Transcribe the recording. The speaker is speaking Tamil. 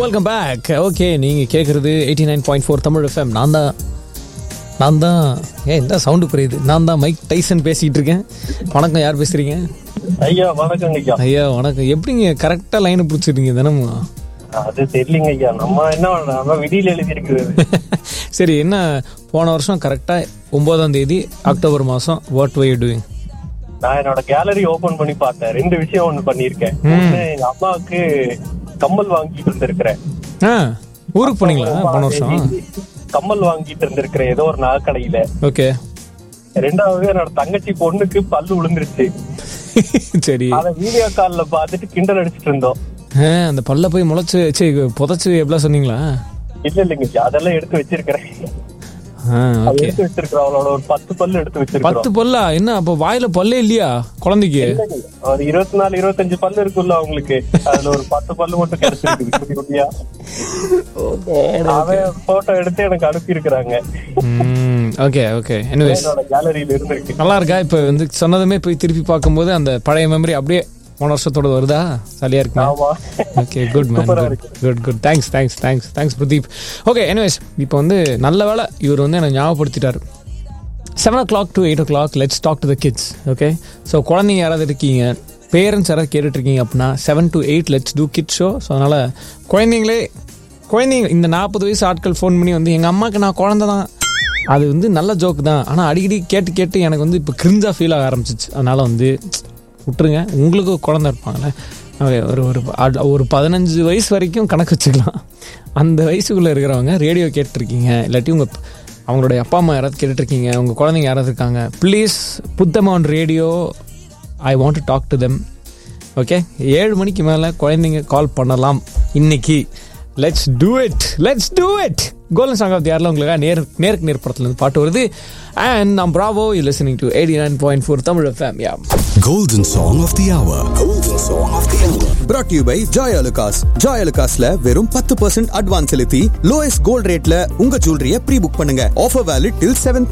வெல்கம் பேக் ஓகே நீங்கள் கேட்குறது eighty nine point four Tamil FM நான் தான் நான் தான் ஏன் இந்த சவுண்டு புரியுது நான் தான் மைக் டைசன் பேசிகிட்டு இருக்கேன் வணக்கம் யார் பேசுகிறீங்க ஐயா வணக்கங்க ஐயா ஐயா வணக்கம் எப்படிங்க கரெக்டாக லைனை பிடிச்சிருக்கீங்க தினமும் அது தெரியலங்க ஐயா நம்ம என்ன பண்ணலாம்? நம்ம விடியில் எழுதி இருக்கிறது சரி என்ன போன வருஷம் கரெக்டாக ஒம்போதாம் தேதி அக்டோபர் மாதம் வாட் வை டூயிங் நான் என்னோட கேலரி ஓபன் பண்ணி பார்த்தேன் ரெண்டு விஷயம் ஒண்ணு பண்ணிருக்கேன் ஒண்ணு எங்க அம்மாவுக்கு கம்மல் வாங்கிட்டு இருந்திருக்கிறேன் ஆ ஊருக்கு போனீங்களா போன வருஷம் கம்மல் வாங்கிட்டு இருந்திருக்கிறேன் ஏதோ ஒரு நகைக்கடையில ஓகே ரெண்டாவது என்னோட தங்கச்சி பொண்ணுக்கு பல்லு விழுந்துருச்சு சரி அத வீடியோ கால்ல பார்த்துட்டு கிண்டல் அடிச்சிட்டு இருந்தோம் ஆ, அந்த பல்ல போய் முளைச்சு சரி புதைச்சு எப்படிலாம் சொன்னீங்களா இல்ல இல்லைங்க ஐயா, அதெல்லாம் எடுத்து வச்சிருக்கிறேன் ஆ அது ஓகே எடுத்து வச்சிருக்கிறோம் அவளோட ஒரு பத்து பல்லு எடுத்து பத்து வச்சிருக்கிறோம் பல்லா என்ன அப்போ வாயில பல்லே இல்லையா குழந்தைக்கு ஒரு இருபத்தி நாலு இருபத்தஞ்சு பல்லு இருக்குல்ல அவங்களுக்கு அதுல ஒரு பத்து பல்லு மட்டும் கிடைச்சிருக்கு குட்டி குட்டியா அவன் போட்டோ எடுத்து எனக்கு அனுப்பி இருக்கிறாங்க ஓகே ஓகே எனிவேஸ் என்னோட கேலரியில இருந்திருக்கு நல்லா இருக்கா இப்போ வந்து சொன்னதுமே போய் திருப்பி பார்க்கும்போது அந்த பழைய மெமரி அப்படியே போன வருஷத்தோட வருதா சரியா இருக்குமா ஆமா ஓகே குட் மேன் Super ஆ குட் இருக்கு. Good good thanks thanks thanks thanks Pradeep okay anyways இப்போ வந்து நல்ல வேளை இவர் வந்து எனக்கு ஞாபகப்படுத்திட்டாரு seven o'clock to eight o'clock let's talk to the kids okay so குழந்தைங்க யாராவது இருக்கீங்க பேரண்ட்ஸ் யாராவது கேட்டுட்டு இருக்கீங்க அப்படின்னா seven to eight let's do kid show so அதனால் குழந்தைங்களே குழந்தைங்க இந்த நாற்பது வயசு ஆட்கள் ஃபோன் பண்ணி வந்து எங்கள் அம்மாவுக்கு நான் குழந்தை தான் அது வந்து நல்ல ஜோக் தான் ஆனால் அடிக்கடி கேட்டு கேட்டு எனக்கு வந்து இப்போ கிரிஞ்சாக ஃபீல் ஆக ஆரம்பிச்சிச்சு அதனால் வந்து விட்டுருங்க உங்களுக்கு குழந்தை இருப்பாங்களே Okay, ஒரு ஒரு அட்- ஒரு பதினஞ்சு வயசு வரைக்கும் கணக்கு வச்சுக்கலாம் அந்த வயசுக்குள்ளே இருக்கிறவங்க ரேடியோ கேட்டிருக்கீங்க இல்லாட்டி உங்கள் அவங்களுடைய அப்பா அம்மா யாராவது கேட்டுட்ருக்கீங்க உங்கள் குழந்தைங்க யாராவது இருக்காங்க ப்ளீஸ் புத்தம் on radio I want to talk to them okay ஏழு மணிக்கு மேலே குழந்தைங்க கால் பண்ணலாம் இன்னைக்கு let's do it let's do it golden song of யாரில் உங்களுக்கு நேர் நேருக்கு நேர் படத்துலேருந்து பாட்டு வருது அண்ட் நான் bravo you listening to eighty nine point four Tamil FM யா Golden Song of the Hour. Golden Song of the Hour. brought to you by Joy Alucas. Joy Alucasல வெறும் பத்து பர்சன்ட் அட்வான்ஸ் செலுத்தி லோயஸ்ட் கோல்ட் ரேட்ல உங்க ஜுவல்லரிய ப்ரீ புக் பண்ணுங்க ஆஃபர் வேலிட் டில் செவன்